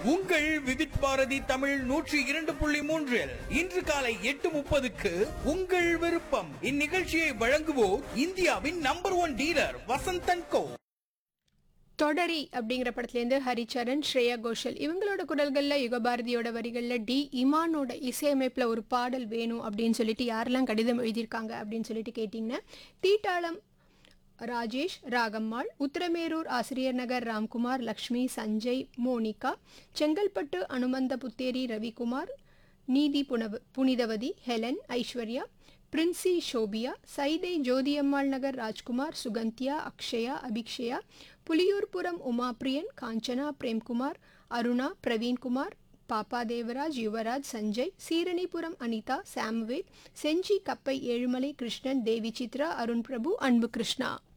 உங்கள் விவித் பாரதி தமிழ் நூற்றி இரண்டு புள்ளி மூன்றில் இன்று காலை எட்டு முப்பதுக்கு உங்கள் விருப்பம் இந்நிகழ்ச்சியை வழங்குவோர் இந்தியாவின் number one dealer Vasanthan co Thodari அப்படிங்கிற படத்துலேருந்து ஹரிச்சரன் ஸ்ரேயா கோஷல் இவங்களோட குரல்களில் யுகபாரதியோட வரிகளில் டி இமானோட இசையமைப்பில் ஒரு பாடல் வேணும் அப்படின்னு சொல்லிட்டு யாரெல்லாம் கடிதம் எழுதியிருக்காங்க அப்படின்னு சொல்லிட்டு கேட்டிங்கன்னா தீட்டாளம் ராஜேஷ் ராகம்மாள் உத்திரமேரூர் ஆசிரியர் நகர் ராம்குமார் லக்ஷ்மி சஞ்சய் மோனிகா செங்கல்பட்டு அனுமந்த புத்தேரி ரவிக்குமார் நீதி புனவ புனிதவதி ஹெலன் ஐஸ்வர்யா பிரின்சி ஷோபியா சைதை ஜோதியம்மாள் நகர் ராஜ்குமார் சுகந்தியா அக்ஷயா அபிக்ஷயா புலியூர்புரம் உமாப்ரியன் காஞ்சனா பிரேம்குமார் அருணா பிரவீன்குமார் பாப்பா தேவராஜ் யுவராஜ் சஞ்சய் சீரணிபுரம் அனிதா சாமுவேல் செஞ்சி கப்பை ஏழுமலை கிருஷ்ணன் தேவி சித்ரா அருண் பிரபு அன்பு கிருஷ்ணா